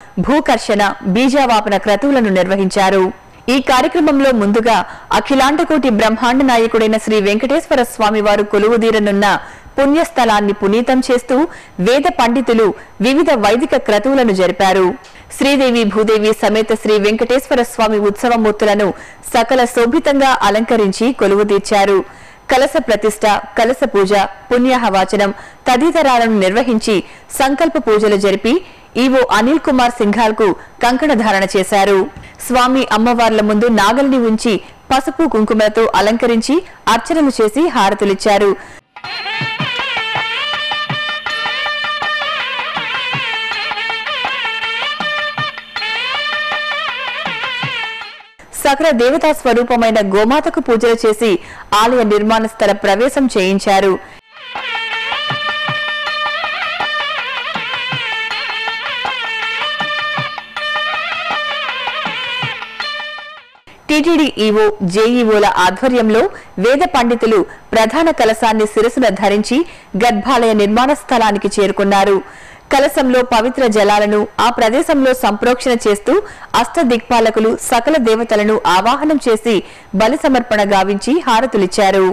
భూకర్షణ బీజావాపన క్రతువులను నిర్వహించారు ఈ కార్యక్రమంలో ముందుగా అఖిలాండకోటి బ్రహ్మాండ నాయకుడైన శ్రీ వెంకటేశ్వర స్వామి వారు కొలువుదీరనున్న పుణ్యస్థలాన్ని పునీతం చేస్తూ వేద పండితులు వివిధ వైదిక క్రతువులను జరిపారు శ్రీదేవి భూదేవి సమేత శ్రీ వెంకటేశ్వర స్వామి ఉత్సవమూర్తులను సకల శోభితంగా అలంకరించి కొలువుదీర్చారు కలస ప్రతిష్ట కలస పూజ పుణ్యాహవాచనం తదితరాలను నిర్వహించి సంకల్ప పూజలు జరిపి ఈవో అనిల్ కుమార్ సింఘాల్ కు కంకణ ధారణ చేశారు స్వామి అమ్మవార్ల ముందు నాగలిని ఉంచి పసుపు కుంకుమలతో అలంకరించి అర్చనలు చేసి హారతులిచ్చారు సకల దేవతా స్వరూపమైన గోమాతకు పూజలు చేసి ఆలయ నిర్మాణ స్థల ప్రవేశం చేయించారు టీటీడీ ఈవో జేఈఓల ఆధ్వర్యంలో వేద పండితులు ప్రధాన కలశాన్ని శిరసున ధరించి గర్భాలయ నిర్మాణ స్థలానికి చేరుకున్నారు కలశంలో పవిత్ర జలాలను ఆ ప్రదేశంలో సంప్రోక్షణ చేస్తూ అష్టదిక్పాలకులు సకల దేవతలను ఆవాహనం చేసి బలి సమర్పణ గావించి హారతులిచ్చారు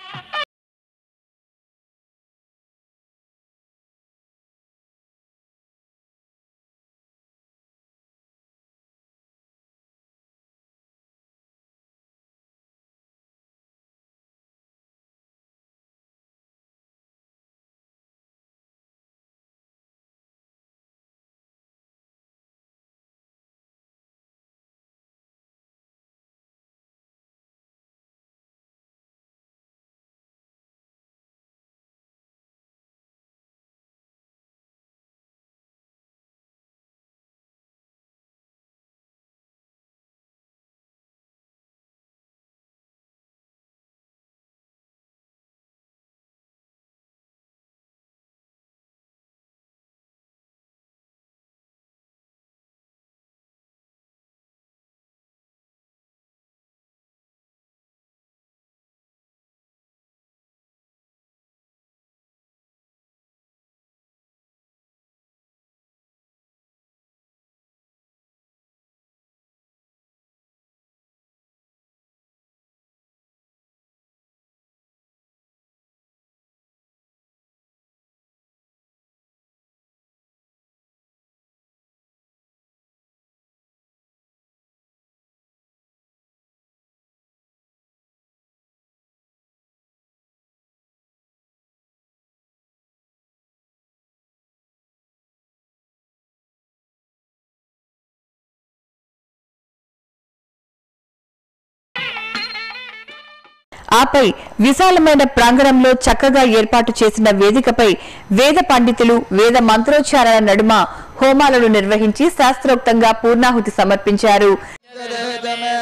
ఆపై విశాలమైన ప్రాంగణంలో చక్కగా ఏర్పాటు చేసిన వేదికపై వేద పండితులు వేద మంత్రోచ్చారణ నడుమ హోమాలను నిర్వహించి శాస్త్రోక్తంగా పూర్ణాహుతి సమర్పించారు मे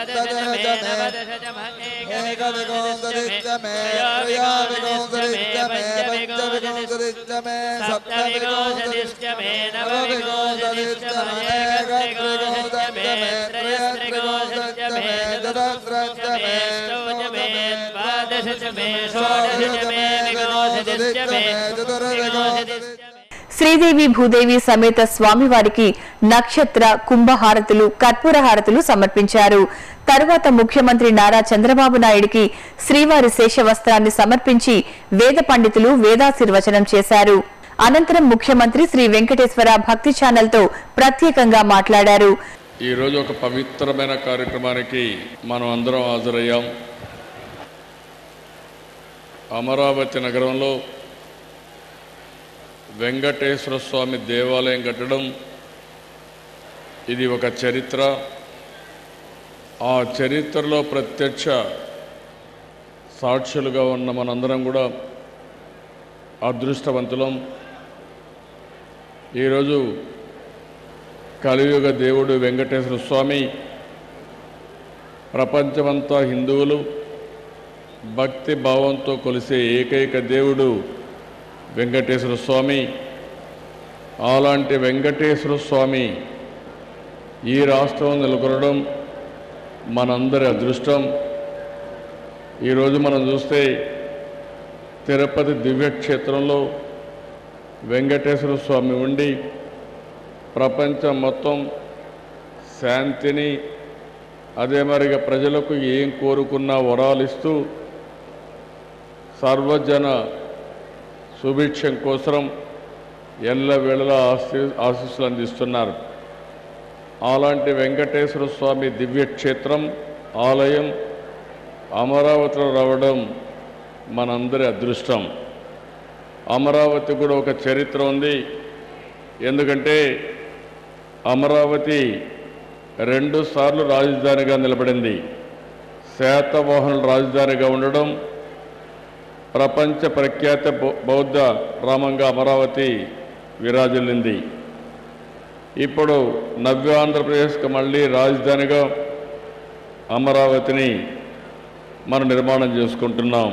सप्तदश मे एकविंशतिश्च मे त्रयोविंशतिश्च मे पञ्चविंशतिश्च मे सप्तविंशतिश्च मे नवविंशतिश्च मे एकत्रिंशतिश्च मे त्रयस्त्रिंशतिश्च मे चतुस्रश्च मे षोडश मे द्वादश मे षोडश मे विंशतिश्च मे चतुर्विंशतिश्च मे శ్రీదేవి భూదేవి సమేత స్వామివారికి నక్షత్ర కుంభహారతులు కర్పూర హారతులు సమర్పించారు తరువాత ముఖ్యమంత్రి నారా చంద్రబాబు నాయుడికి శ్రీవారి శేషవస్త్రాన్ని సమర్పించి వేద పండితులు వేదాశీర్వచనం చేశారు అనంతరం ముఖ్యమంత్రి శ్రీ వెంకటేశ్వర భక్తి ఛానల్తో ప్రత్యేకంగా మాట్లాడారు ఈరోజు ఒక పవిత్రమైన కార్యక్రమానికి మనం అందరం హాజరయ్యాం అమరావతి నగరంలో వెంకటేశ్వర స్వామి దేవాలయం కట్టడం ఇది ఒక చరిత్ర ఆ చరిత్రలో ప్రత్యక్ష సాక్షులుగా ఉన్న మనందరం కూడా అదృష్టవంతులం ఈరోజు కలియుగ దేవుడు వెంకటేశ్వర స్వామి ప్రపంచమంతా హిందువులు భక్తి భావంతో కొలిసే ఏకైక దేవుడు వెంకటేశ్వర స్వామి అలాంటి వెంకటేశ్వర స్వామి ఈ రాష్ట్రం నెలకొనడం మనందరి అదృష్టం ఈరోజు మనం చూస్తే తిరుపతి దివ్యక్షేత్రంలో వెంకటేశ్వర స్వామి ఉండి ప్రపంచం మొత్తం శాంతిని అదే మరిగా ప్రజలకు ఏం కోరుకున్నా వరాలిస్తూ సర్వజన సుభిక్షం కోసం ఎల్లవేళలా ఆశీ ఆశీస్సులు అందిస్తున్నారు అలాంటి వెంకటేశ్వర స్వామి దివ్యక్షేత్రం ఆలయం అమరావతిలో రావడం మనందరి అదృష్టం అమరావతి కూడా ఒక చరిత్ర ఉంది ఎందుకంటే అమరావతి రెండు సార్లు రాజధానిగా నిలబడింది శాతవాహనుల రాజధానిగా ఉండడం ప్రపంచ ప్రఖ్యాత బౌ- బౌద్ధ రామంగా అమరావతి విరాజిల్లింది ఇప్పుడు నవ్య ఆంధ్రప్రదేశ్కి మళ్ళీ రాజధానిగా అమరావతిని మనం నిర్మాణం చేసుకుంటున్నాం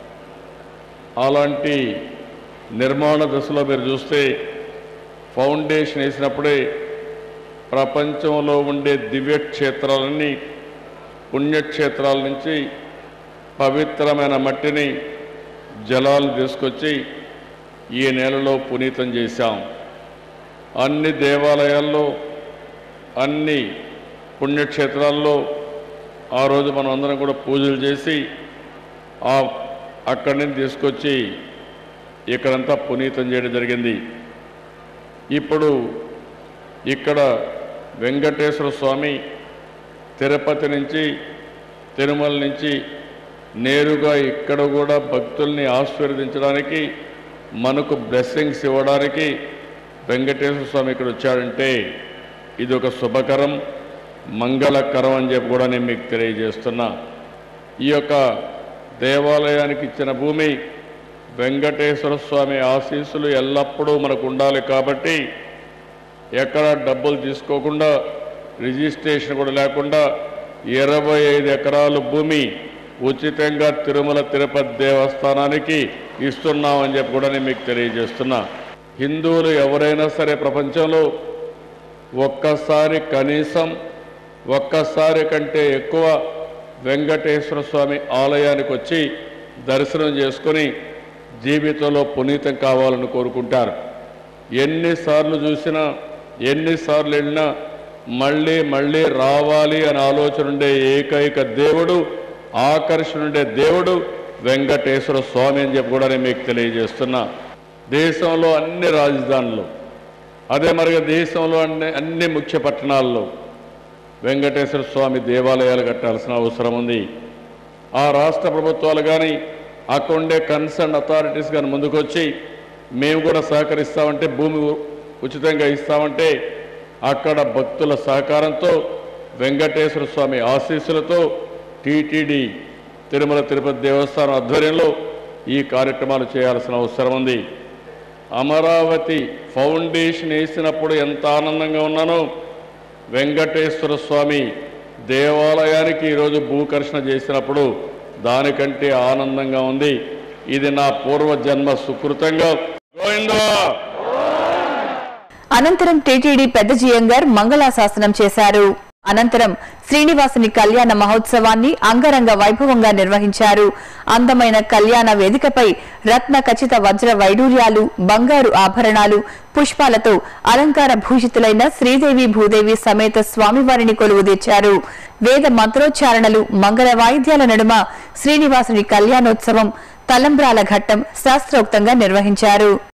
అలాంటి నిర్మాణ దశలో మీరు చూస్తే ఫౌండేషన్ వేసినప్పుడే ప్రపంచంలో ఉండే దివ్యక్షేత్రాలన్నీ పుణ్యక్షేత్రాల నుంచి పవిత్రమైన మట్టిని జలాలు తీసుకొచ్చి ఈ నెలలో పునీతం చేశాం అన్ని దేవాలయాల్లో అన్ని పుణ్యక్షేత్రాల్లో ఆ రోజు మనం అందరం కూడా పూజలు చేసి ఆ అక్కడి నుంచి తీసుకొచ్చి ఇక్కడంతా పునీతం చేయడం జరిగింది ఇప్పుడు ఇక్కడ వెంకటేశ్వర స్వామి తిరుపతి నుంచి తిరుమల నుంచి నేరుగా ఇక్కడ కూడా భక్తుల్ని ఆశీర్వదించడానికి మనకు బ్లెస్సింగ్స్ ఇవ్వడానికి వెంకటేశ్వర స్వామి ఇక్కడ వచ్చాడంటే ఇది ఒక శుభకరం మంగళకరం అని చెప్పి కూడా నేను మీకు తెలియజేస్తున్నా ఈ యొక్క దేవాలయానికి ఇచ్చిన భూమి వెంకటేశ్వర స్వామి ఆశీస్సులు ఎల్లప్పుడూ మనకు ఉండాలి కాబట్టి ఎక్కడ డబ్బులు తీసుకోకుండా రిజిస్ట్రేషన్ కూడా లేకుండా ఇరవై ఐదు ఎకరాలు భూమి ఉచితంగా తిరుమల తిరుపతి దేవస్థానానికి ఇస్తున్నామని చెప్పి కూడా నేను మీకు తెలియజేస్తున్నా హిందువులు ఎవరైనా సరే ప్రపంచంలో ఒక్కసారి కనీసం ఒక్కసారి కంటే ఎక్కువ వెంకటేశ్వర స్వామి ఆలయానికి వచ్చి దర్శనం చేసుకొని జీవితంలో పునీతం కావాలని కోరుకుంటారు ఎన్నిసార్లు చూసినా ఎన్నిసార్లు వెళ్ళినా మళ్ళీ మళ్ళీ రావాలి అని ఆలోచన ఉండే ఏకైక దేవుడు ఆకర్షణ ఉండే దేవుడు వెంకటేశ్వర స్వామి అని చెప్పి కూడా నేను మీకు తెలియజేస్తున్నా దేశంలో అన్ని రాజధానులు అదే మరిగా దేశంలో అన్ని అన్ని ముఖ్య పట్టణాల్లో వెంకటేశ్వర స్వామి దేవాలయాలు కట్టాల్సిన అవసరం ఉంది ఆ రాష్ట్ర ప్రభుత్వాలు కానీ అక్కడ ఉండే కన్సర్న్ అథారిటీస్ కానీ ముందుకొచ్చి మేము కూడా సహకరిస్తామంటే భూమి ఉ- ఉచితంగా ఇస్తామంటే అక్కడ భక్తుల సహకారంతో వెంకటేశ్వర స్వామి ఆశీస్సులతో టీటీడీ తిరుమల తిరుపతి దేవస్థానం ఆధ్వర్యంలో ఈ కార్యక్రమాలు చేయాల్సిన అవసరం ఉంది అమరావతి ఫౌండేషన్ వేసినప్పుడు ఎంత ఆనందంగా ఉన్నానో వెంకటేశ్వర స్వామి దేవాలయానికి ఈరోజు భూకర్షణ చేసినప్పుడు దానికంటే ఆనందంగా ఉంది ఇది నా పూర్వజన్మ సుకృతంగా గోవిందా అనంతరం టీటీడీ పెద్ద జియంగర్ మంగళాశాసనం చేశారు అనంతరం శ్రీనివాసుని కళ్యాణ మహోత్సవాన్ని అంగరంగ వైభవంగా నిర్వహించారు అందమైన కళ్యాణ వేదికపై రత్న ఖచ్చిత వజ్ర వైడూర్యాలు బంగారు ఆభరణాలు పుష్పాలతో అలంకార భూషితులైన శ్రీదేవి భూదేవి సమేత స్వామివారిని కొలువుదీర్చారు వేద మంత్రోచ్చారణలు మంగళ వాయిద్యాల నడుమ శ్రీనివాసుని కళ్యాణోత్సవం తలంబ్రాల ఘట్టం శాస్త్రోక్తంగా నిర్వహించారు